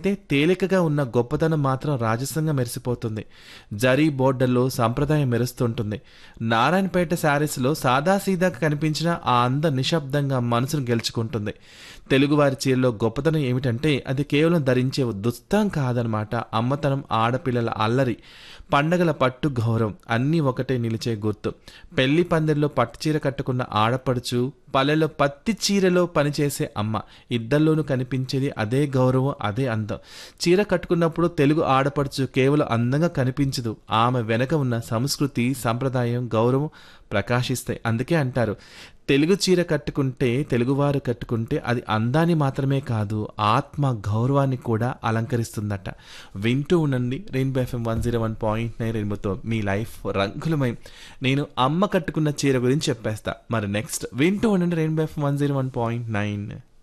అయితే తేలికగా ఉన్న గొప్పతనం మాత్రం రాజసంగా మెరిసిపోతుంది జరీ బోర్డర్లో సంప్రదాయం మెరుస్తుంటుంది నారాయణపేట శారీస్లో సాదాసీదాగా కనిపించిన ఆ అందం నిశ్శబ్దంగా మనసును గెలుచుకుంటుంది తెలుగువారి చీరలో గొప్పతనం ఏమిటంటే అది కేవలం ధరించే దుస్తం కాదనమాట అమ్మతనం ఆడపిల్లల అల్లరి పండగల పట్టు గౌరవం అన్నీ ఒకటే నిలిచే గుర్తు పెళ్లి పందిరిలో పట్టు చీర కట్టుకున్న ఆడపడుచు పల్లెలో పత్తి చీరలో పనిచేసే అమ్మ ఇద్దల్లోనూ కనిపించేది అదే గౌరవం అదే అందం చీర కట్టుకున్నప్పుడు తెలుగు ఆడపడుచు కేవలం అందంగా కనిపించదు ఆమె వెనక ఉన్న సంస్కృతి సంప్రదాయం గౌరవం ప్రకాశిస్తాయి అందుకే అంటారు తెలుగు చీర కట్టుకుంటే తెలుగువారు కట్టుకుంటే అది అందాన్ని మాత్రమే కాదు ఆత్మ గౌరవాన్ని కూడా అలంకరిస్తుందట వింటూ ఉండండి Rainbow FM one zero one point nine రెయిన్బోతో మీ లైఫ్ రంగులమై నేను అమ్మ కట్టుకున్న చీర గురించి చెప్పేస్తా మరి నెక్స్ట్ వింటూ ఉండండి Rainbow FM one zero one point nine